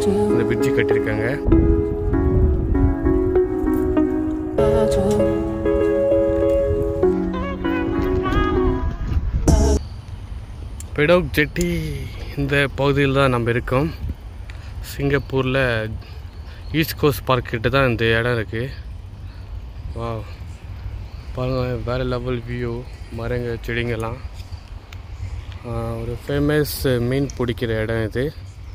இந்த பிரிட்ஜு கட்டியிருக்காங்க பெடோக் ஜெட்டி இந்த பகுதியில் தான் நம்ம இருக்கோம் சிங்கப்பூரில் ஈஸ்ட் கோஸ்ட் பார்க் கிட்ட தான் இந்த இடம் இருக்குது வா பாருங்கள் வேறு லெவல் வியூ மரங்க செடிங்கெல்லாம் ஆஹ் ஒரு ஃபேமஸ் மீன் பிடிக்கிற இடம் இது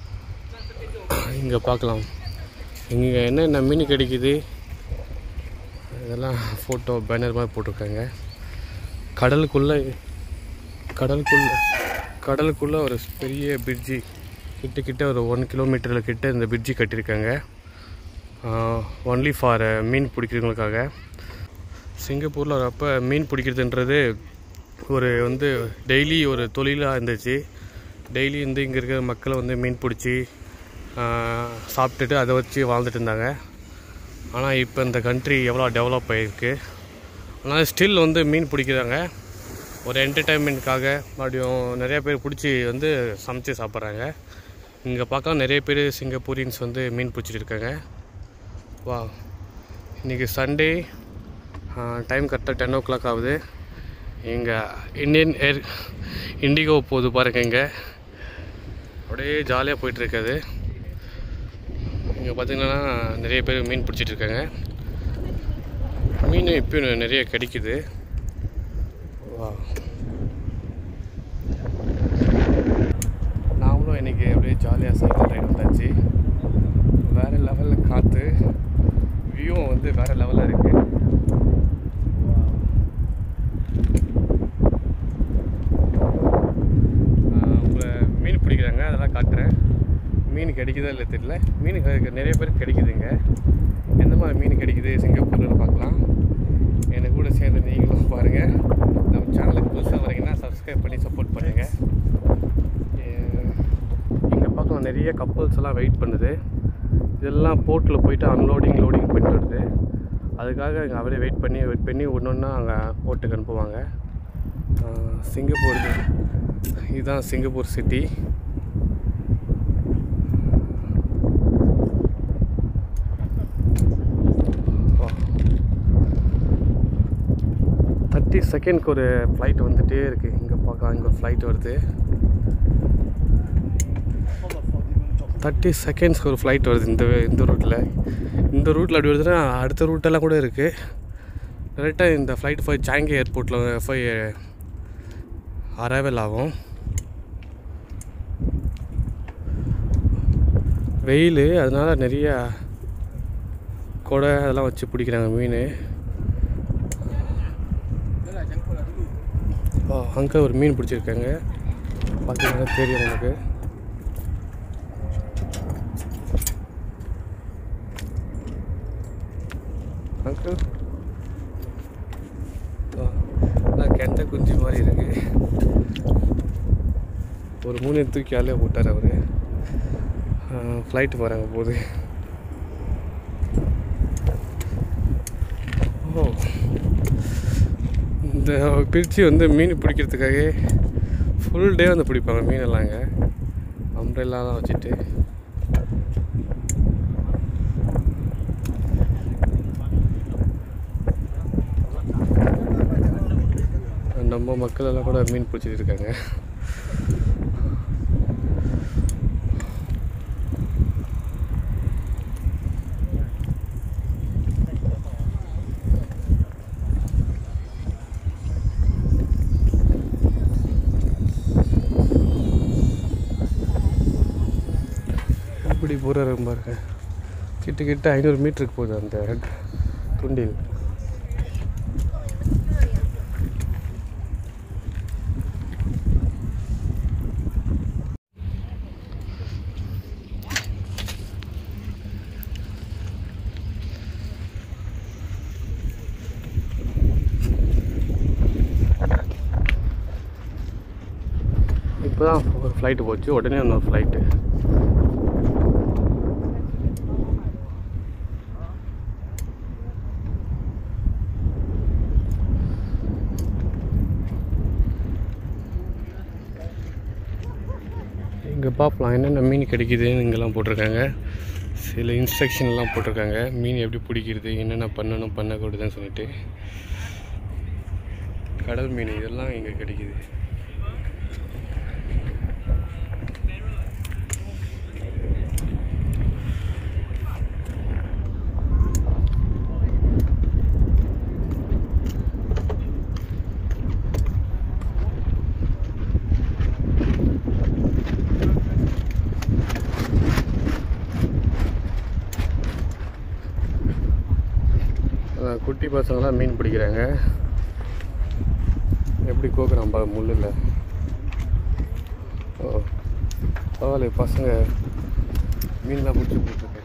இங்கே பார்க்கலாம் இங்கே என்னென்ன மீன் கிடைக்குது இதெல்லாம் ஃபோட்டோ பேனர் மாதிரி போட்டிருக்காங்க கடலுக்குள்ளே கடலுக்குள்ளே கடலுக்குள்ளே ஒரு பெரிய பிரிட்ஜி கிட்ட கிட்ட ஒரு ஒன் கிலோமீட்டரில் கிட்ட இந்த பிரிட்ஜி கட்டியிருக்காங்க ஒன்லி ஃபார் மீன் பிடிக்கிறவங்களுக்காக சிங்கப்பூரில் வரப்போ மீன் பிடிக்கிறதுன்றது ஒரு வந்து டெய்லி ஒரு தொழிலாக இருந்துச்சு டெய்லி வந்து இங்கே இருக்கிற மக்களை வந்து மீன் பிடிச்சி சாப்பிட்டுட்டு அதை வச்சு வாழ்ந்துட்டு இருந்தாங்க ஆனால் இப்போ இந்த கண்ட்ரி எவ்வளோ டெவலப் ஆகிருக்கு ஆனால் ஸ்டில் வந்து மீன் பிடிக்கிறாங்க ஒரு என்டர்டைன்மெண்ட்காக மறுபடியும் நிறைய பேர் பிடிச்சி வந்து சமைச்சு சாப்பிட்றாங்க இங்கே பார்க்க நிறைய பேர் சிங்கப்பூரியன்ஸ் வந்து மீன் பிடிச்சிட்டு இருக்காங்க வா இன்றைக்கி சண்டே டைம் கரெக்டாக டென் ஓ கிளாக் ஆகுது இங்கே இந்தியன் ஏர் இண்டிகோ போகுது பாருங்க இங்கே அப்படியே ஜாலியாக போயிட்டுருக்காது இங்கே பார்த்தீங்கன்னா நிறைய பேர் மீன் பிடிச்சிட்டு இருக்காங்க மீன் இப்பயும் நிறைய கிடைக்குது வா நாமளும் இன்றைக்கி அப்படியே ஜாலியாக சைக்கிள் ரைடு வந்தாச்சு வேறு லெவலில் காற்று வியூவும் வந்து வேறு லெவலில் இருக்குது உங்களை மீன் பிடிக்கிறாங்க அதெல்லாம் காட்டுறேன் மீன் கிடைக்குதா இல்லை தெரியல மீன் கிடை- நிறைய பேர் கிடைக்குதுங்க எந்த மாதிரி மீன் கிடைக்குது சிங்கப்பூரில் பார்க்கலாம் எனக்கு கூட சேர்ந்து நீங்களும் பாருங்கள் நம்ம சேனலுக்கு புதுசாக வரீங்கன்னா சப்ஸ்கிரைப் பண்ணி சப்போர்ட் பண்ணுங்கள் இங்கே பார்க்கலாம் நிறைய கப்பல்ஸ் எல்லாம் வெயிட் பண்ணுது இதெல்லாம் போட்டில் போயிட்டு அன்லோடிங் லோடிங் பண்ணிட்டு வருது அதுக்காக இங்கே அப்படியே வெயிட் பண்ணி வெயிட் பண்ணி ஒன்று ஒன்றா அங்கே போட்டுக்கு அனுப்புவாங்க ஆஹ் சிங்கப்பூர் இது. இதுதான் சிங்கப்பூர் சிட்டி தேர்ட்டி செகண்ட்க்கு ஒரு ஃப்ளைட் வந்துகிட்டே இருக்குது இங்கே பார்க்கலாம் இங்கே ஒரு ஃப்ளைட் வருது தேர்ட்டி செகண்ட்ஸ்க்கு ஒரு ஃப்ளைட் வருது இந்த இந்த ரூட்டில் இந்த ரூட்டில் அப்படி வருதுன்னா அடுத்த ரூட்டெல்லாம் கூட இருக்குது கரெக்டாக இந்த ஃப்ளைட் போய் சாங்கி ஏர்போர்ட்டில் போய் அரைவல் ஆகும் வெயில் அதனால் நிறைய கொடை அதெல்லாம் வச்சு பிடிக்கிறாங்க மீன் ஓ அங்கே ஒரு மீன் பிடிச்சிருக்காங்க பார்த்தீங்கன்னா தெரியும் உங்களுக்கு அங்கிள் நான் கெண்ட குஞ்சு மாதிரி இருக்கு ஒரு மூணு தூக்கி ஆளே போட்டார் அவர் ஃப்ளைட்டு போகிறாங்க போது ஓ இந்த பிரிச்சு வந்து மீன் பிடிக்கிறதுக்காக ஃபுல் டே வந்து பிடிப்பாங்க மீனெல்லாம் இங்கே அம்ப்ரெல்லாம் வச்சுட்டு நம்ம மக்கள் எல்லாம் கூட மீன் பிடிச்சிட்டு இருக்காங்க எப்படி போகிறாரு பாருங்க கிட்ட கிட்ட ஐநூறு மீட்டருக்கு போகுது அந்த துண்டில் இப்போ தான் ஒரு ஃப்ளைட்டு போச்சு உடனே இன்னொரு ஃப்ளைட்டு இங்கே பார்க்கலாம் என்னென்ன மீன் கிடைக்குதுன்னு இங்கெல்லாம் போட்டிருக்காங்க சில இன்ஸ்ட்ரக்ஷன்லாம் போட்டிருக்காங்க மீன் எப்படி பிடிக்கிறது என்னென்ன பண்ணணும் பண்ணக்கூடாதுன்னு சொல்லிட்டு கடல் மீன் இதெல்லாம் இங்கே கிடைக்குது அதான் குட்டி பசங்களாம் மீன் பிடிக்கிறாங்க எப்படி கோக்குறான் பா முள்ளில் ஓ பரவாயில்ல பசங்க மீன்லாம் பிடிச்சி போட்டுருக்காங்க